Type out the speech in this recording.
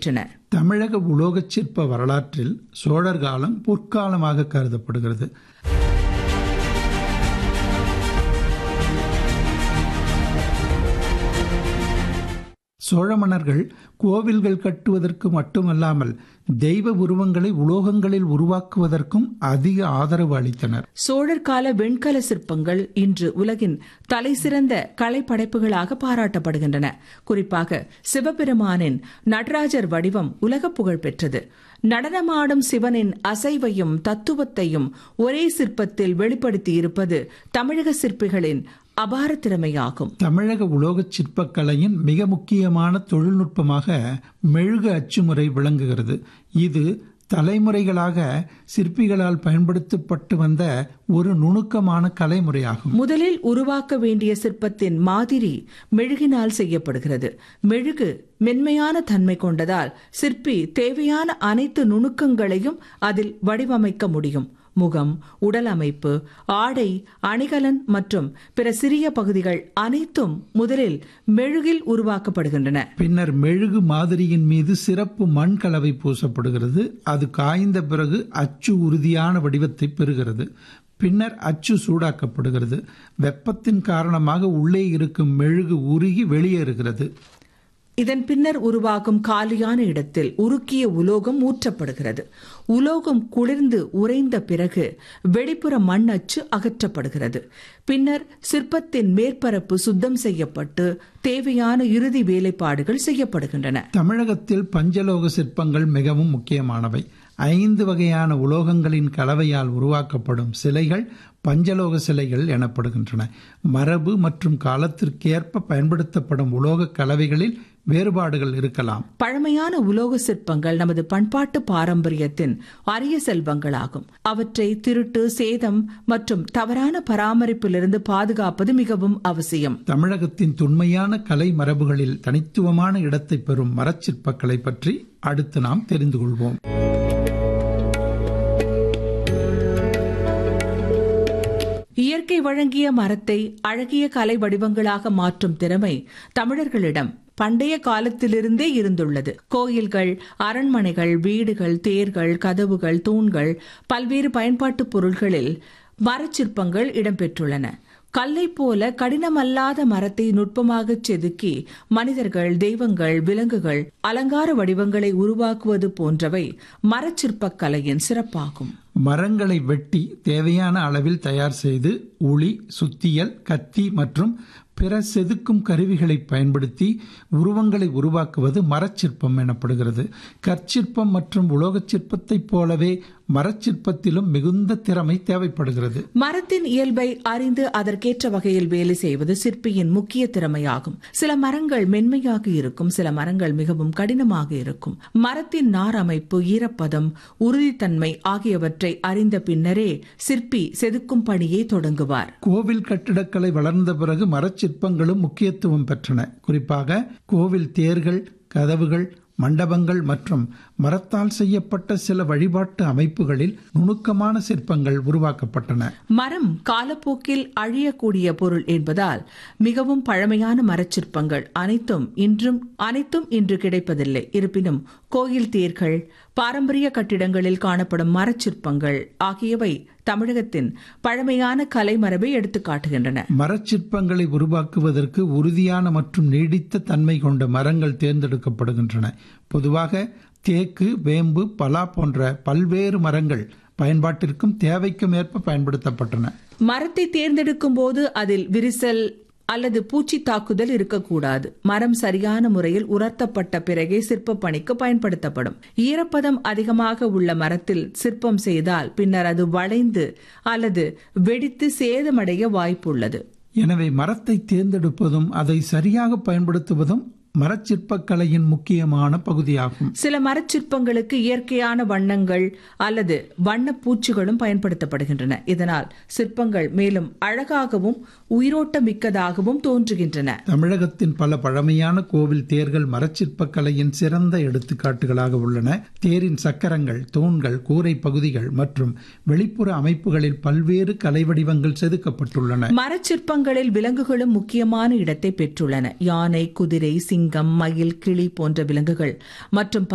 இடம்பெற்றன தமிழக உலோகச் சிற்ப வரலாற்றில் சோழர் காலம் பொற்காலமாக கருதப்படுகிறது சோழ மன்னர்கள் கோவில்கள் கட்டுவதற்கு மட்டுமல்லாமல் தெய்வ உருவங்களை உலோகங்களில் உருவாக்குவதற்கும் அதிக ஆதரவு அளித்தனர் சோழர் கால வெண்கல சிற்பங்கள் இன்று உலகின் தலைசிறந்த கலைப்படைப்புகளாக பாராட்டப்படுகின்றன குறிப்பாக சிவபெருமானின் நடராஜர் வடிவம் உலக புகழ் பெற்றது நடனமாடும் சிவனின் அசைவையும் தத்துவத்தையும் ஒரே சிற்பத்தில் வெளிப்படுத்தியிருப்பது தமிழக சிற்பிகளின் அபார திறமையாகும் தமிழக உலோகச் சிற்பக்கலையின் மிக முக்கியமான தொழில்நுட்பமாக மெழுகு அச்சுமுறை விளங்குகிறது இது தலைமுறைகளாக சிற்பிகளால் பயன்படுத்தப்பட்டு வந்த ஒரு நுணுக்கமான கலைமுறையாகும் முதலில் உருவாக்க வேண்டிய சிற்பத்தின் மாதிரி மெழுகினால் செய்யப்படுகிறது மெழுகு மென்மையான தன்மை கொண்டதால் சிற்பி தேவையான அனைத்து நுணுக்கங்களையும் அதில் வடிவமைக்க முடியும் முகம் உடல் அமைப்பு ஆடை அணிகலன் மற்றும் பிற சிறிய பகுதிகள் அனைத்தும் முதலில் மெழுகில் உருவாக்கப்படுகின்றன பின்னர் மெழுகு மாதிரியின் மீது சிறப்பு மண் கலவை பூசப்படுகிறது அது காய்ந்த பிறகு அச்சு உறுதியான வடிவத்தை பெறுகிறது பின்னர் அச்சு சூடாக்கப்படுகிறது வெப்பத்தின் காரணமாக உள்ளே இருக்கும் மெழுகு உருகி வெளியேறுகிறது இதன் பின்னர் உருவாகும் காலியான இடத்தில் உருக்கிய உலோகம் ஊற்றப்படுகிறது உலோகம் குளிர்ந்து உறைந்த பிறகு வெளிப்புற மண் அச்சு அகற்றப்படுகிறது பின்னர் சிற்பத்தின் மேற்பரப்பு சுத்தம் செய்யப்பட்டு தேவையான இறுதி வேலைப்பாடுகள் செய்யப்படுகின்றன தமிழகத்தில் பஞ்சலோக சிற்பங்கள் மிகவும் முக்கியமானவை ஐந்து வகையான உலோகங்களின் கலவையால் உருவாக்கப்படும் சிலைகள் பஞ்சலோக சிலைகள் எனப்படுகின்றன மரபு மற்றும் காலத்திற்கேற்ப பயன்படுத்தப்படும் உலோக கலவைகளில் வேறுபாடுகள் இருக்கலாம் பழமையான உலோக சிற்பங்கள் நமது பண்பாட்டு பாரம்பரியத்தின் அரிய செல்வங்களாகும் அவற்றை திருட்டு சேதம் மற்றும் தவறான பராமரிப்பிலிருந்து பாதுகாப்பது மிகவும் அவசியம் தமிழகத்தின் தொன்மையான கலை மரபுகளில் தனித்துவமான இடத்தை பெறும் மரச்சிற்பக்கலை பற்றி அடுத்து நாம் தெரிந்து கொள்வோம் இயற்கை வழங்கிய மரத்தை அழகிய கலை வடிவங்களாக மாற்றும் திறமை தமிழர்களிடம் பண்டைய காலத்திலிருந்தே இருந்துள்ளது கோயில்கள் அரண்மனைகள் வீடுகள் தேர்கள் கதவுகள் தூண்கள் பல்வேறு பயன்பாட்டு பொருள்களில் மரச்சிற்பங்கள் இடம்பெற்றுள்ளன கல்லை போல கடினமல்லாத மரத்தை நுட்பமாக செதுக்கி மனிதர்கள் தெய்வங்கள் விலங்குகள் அலங்கார வடிவங்களை உருவாக்குவது போன்றவை மரச்சிற்பக் கலையின் சிறப்பாகும் மரங்களை வெட்டி தேவையான அளவில் தயார் செய்து உளி சுத்தியல் கத்தி மற்றும் பிற செதுக்கும் கருவிகளை பயன்படுத்தி உருவங்களை உருவாக்குவது மரச்சிற்பம் எனப்படுகிறது கற்சிற்பம் மற்றும் உலோகச் சிற்பத்தைப் போலவே மரச்சிற்பத்திலும் மிகுந்த திறமை தேவைப்படுகிறது மரத்தின் இயல்பை அறிந்து அதற்கேற்ற வகையில் வேலை செய்வது சிற்பியின் முக்கிய திறமையாகும் சில மரங்கள் மென்மையாக இருக்கும் சில மரங்கள் மிகவும் கடினமாக இருக்கும் மரத்தின் நார் அமைப்பு ஈரப்பதம் உறுதித்தன்மை ஆகியவற்றை அறிந்த பின்னரே சிற்பி செதுக்கும் பணியை தொடங்குவார் கோவில் கட்டிடக்கலை வளர்ந்த பிறகு மரச்சிற்பங்களும் முக்கியத்துவம் பெற்றன குறிப்பாக கோவில் தேர்கள் கதவுகள் மண்டபங்கள் மற்றும் மரத்தால் செய்யப்பட்ட சில வழிபாட்டு அமைப்புகளில் நுணுக்கமான சிற்பங்கள் உருவாக்கப்பட்டன மரம் காலப்போக்கில் அழியக்கூடிய பொருள் என்பதால் மிகவும் பழமையான மரச்சிற்பங்கள் அனைத்தும் இன்றும் அனைத்தும் இன்று கிடைப்பதில்லை இருப்பினும் கோயில் தேர்கள் பாரம்பரிய கட்டிடங்களில் காணப்படும் மரச்சிற்பங்கள் ஆகியவை தமிழகத்தின் பழமையான கலைமரபை எடுத்துக் காட்டுகின்றன மரச்சிற்பங்களை உருவாக்குவதற்கு உறுதியான மற்றும் நீடித்த தன்மை கொண்ட மரங்கள் தேர்ந்தெடுக்கப்படுகின்றன பொதுவாக தேக்கு வேம்பு பலா போன்ற பல்வேறு மரங்கள் பயன்பாட்டிற்கும் தேவைக்கும் ஏற்ப பயன்படுத்தப்பட்டன மரத்தை தேர்ந்தெடுக்கும் போது அதில் விரிசல் அல்லது பூச்சி தாக்குதல் இருக்கக்கூடாது மரம் சரியான முறையில் உலர்த்தப்பட்ட பிறகே சிற்ப பணிக்கு பயன்படுத்தப்படும் ஈரப்பதம் அதிகமாக உள்ள மரத்தில் சிற்பம் செய்தால் பின்னர் அது வளைந்து அல்லது வெடித்து சேதமடைய வாய்ப்புள்ளது எனவே மரத்தை தேர்ந்தெடுப்பதும் அதை சரியாக பயன்படுத்துவதும் மரச்சிற்பக்கலையின் முக்கியமான பகுதியாகும் சில மரச்சிற்பங்களுக்கு இயற்கையான வண்ணங்கள் அல்லது வண்ணப் பூச்சுகளும் பயன்படுத்தப்படுகின்றன இதனால் சிற்பங்கள் மேலும் அழகாகவும் உயிரோட்டமிக்கதாகவும் தோன்றுகின்றன தமிழகத்தின் பல பழமையான கோவில் தேர்கள் மரச்சிற்பக்கலையின் சிறந்த எடுத்துக்காட்டுகளாக உள்ளன தேரின் சக்கரங்கள் தூண்கள் கூரை பகுதிகள் மற்றும் வெளிப்புற அமைப்புகளில் பல்வேறு கலை வடிவங்கள் செதுக்கப்பட்டுள்ளன மரச்சிற்பங்களில் விலங்குகளும் முக்கியமான இடத்தை பெற்றுள்ளன யானை குதிரை சிங்கம் மயில் கிளி போன்ற விலங்குகள் மற்றும்